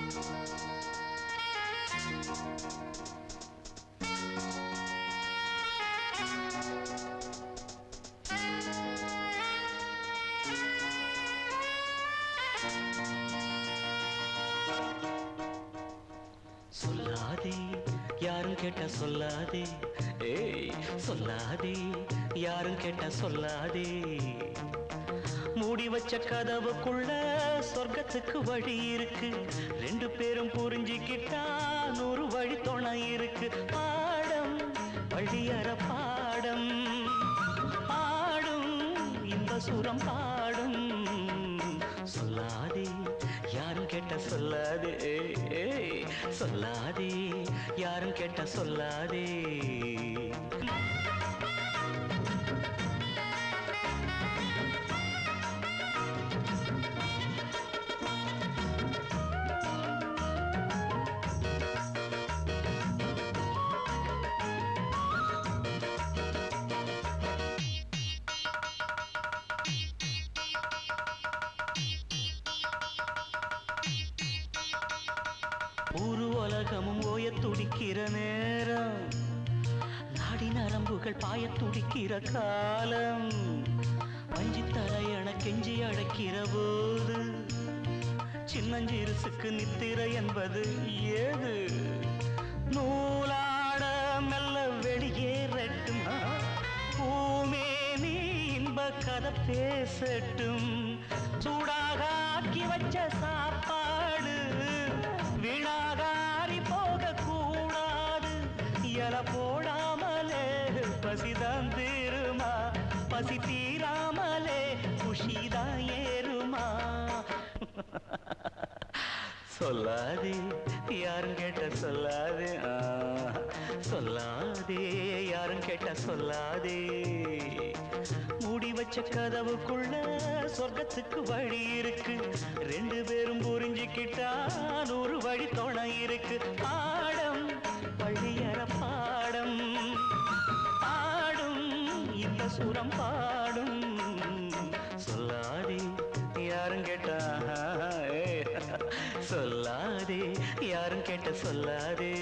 சொல்லாதே யாரும் கேட்டா சொல்லாதே ஏய் சொல்லாதே யாரும் கேட்டா சொல்லாதே மூடி வச்ச கதவுக்குள்ள சொர்க்கத்துக்கு வழி இருக்கு ரெண்டு பேரும் புரிஞ்சுக்கிட்டா நூறு வழி துணை இருக்கு பாடம் வழியற பாடம் பாடும் இந்த சுரம் பாடும் சொல்லாதே யாரும் கேட்ட சொல்லாதே ஏய், ஏய், சொல்லாதே யாரும் கேட்ட சொல்லாதே ஒரு உலகமும் ஓய துடிக்கிற நேரம் நாடி நரம்புகள் பாய துடிக்கிற காலம் வஞ்சி தரையண கெஞ்சி அழைக்கிற போது சின்னஞ்சிறுசுக்கு நித்திரை என்பது ஏது நூலாட மெல்ல வெளியேறட்டும் பூமே நீ இன்ப கதை பேசட்டும் சூடாக ஆக்கி வச்ச சாப்பாடு வீணாகாரி போக கூடாது இல போடாமலே பசிதான் தீருமா பசி தீராமலே குஷிதான் ஏறுமா சொல்லாதே யாரும் கேட்ட சொல்லாதே ஆ, சொல்லாதே யாரும் கேட்ட சொல்லாதே மூடி வச்ச கதவுக்குள்ள சொர்க்கத்துக்கு வழி இருக்கு ரெண்டு பேரும் புரிஞ்சுக்கிட்டா நூறு வழி துணை இருக்கு பாடம் வழியற பாடம் பாடும் இந்த சுரம் பாடும் சொல்லாதே யாரும் கேட்டா ஏய், சொல்லாதே யாரும் கேட்ட சொல்லாதே